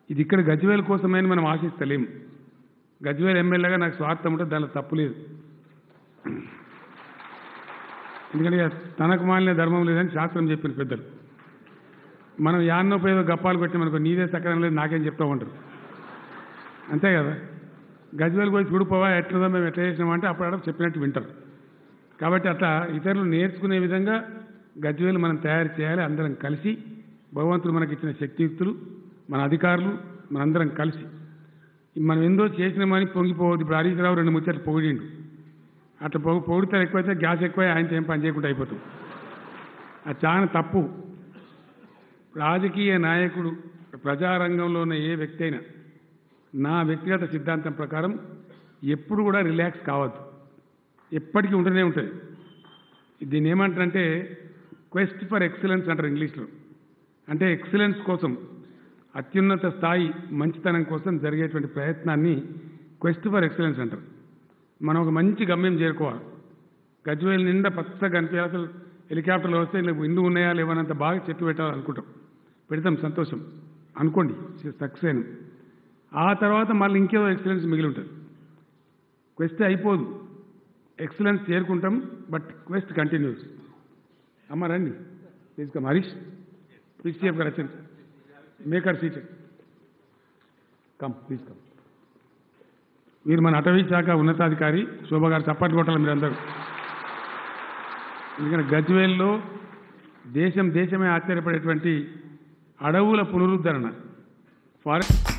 ఇది ఇక్కడ గజ్వేల్ కోసమని మనం ఆశిస్తలేము గజ్వేల్ ఎమ్మెల్యేగా నాకు స్వార్థం ఉంటే దానిలో తప్పు లేదు ఎందుకంటే ఇక తనకు మాలిన ధర్మం లేదని శాస్త్రం చెప్పిన పెద్దలు మనం యాన్నో పేదో గప్పాలు కొట్టి మనకు నీదే సకరం లేదు నాకేం చెప్తా ఉంటారు అంతే కదా గజ్వేల్ పోయి చూడిపోవా ఎట్లదో మేము ఎట్లా చేసినామంటే అప్పుడు చెప్పినట్టు వింటారు కాబట్టి అట్లా ఇతరులు నేర్చుకునే విధంగా గజ్వేలు మనం తయారు చేయాలి అందరం కలిసి భగవంతుడు మనకి ఇచ్చిన శక్తియుక్తులు మన అధికారులు మనందరం కలిసి మనం ఎందో చేసినామని పొంగిపోవద్దు ఇప్పుడు హరీష్ రావు రెండు ముచ్చట్లు పొగిడిండు అట్లా పొగ పొగిడితే ఎక్కువైతే గ్యాస్ ఎక్కువ ఆయనతో ఏం పని చేయకుండా అయిపోతుంది అది చాలా తప్పు రాజకీయ నాయకుడు ప్రజారంగంలో ఉన్న ఏ వ్యక్తి అయినా నా వ్యక్తిగత సిద్ధాంతం ప్రకారం ఎప్పుడు కూడా రిలాక్స్ కావద్దు ఎప్పటికీ ఉంటూనే ఉంటుంది దీన్ని ఏమంటారంటే క్వెస్ట్ ఫర్ ఎక్సలెన్స్ అంటారు ఇంగ్లీష్లో అంటే ఎక్సలెన్స్ కోసం అత్యున్నత స్థాయి మంచితనం కోసం జరిగేటువంటి ప్రయత్నాన్ని క్వెస్ట్ ఫర్ ఎక్సలెన్స్ అంటారు మనం ఒక మంచి గమ్యం చేరుకోవాలి గజ్వేల్ నిండా పచ్చగా కనిపించాలి అసలు హెలికాప్టర్లు వస్తే ఇలా ఇండ్లు ఉన్నాయా లేవనంత బాగా చెట్టు పెట్టాలనుకుంటాం పెడతాం సంతోషం అనుకోండి సక్సెస్ అయిన ఆ తర్వాత మళ్ళీ ఇంకేదో ఎక్సలెన్స్ మిగిలి ఉంటుంది క్వెస్ట్ అయిపోదు ఎక్సలెన్స్ చేరుకుంటాం బట్ క్వెస్ట్ కంటిన్యూస్ అమ్మ రండి please come Harish please Saif గారు వచ్చండి మేకర్ సీట్ కమ్ ప్లీజ్ కమ్ మీరు మన అటవీ శాఖ ఉన్నతాధికారి శోభ గారు చప్పట్లు కొట్టాలి మీరందరూ ఎందుకంటే గజ్వేల్లో దేశం దేశమే ఆశ్చర్యపడేటువంటి అడవుల పునరుద్ధరణ ఫారెస్ట్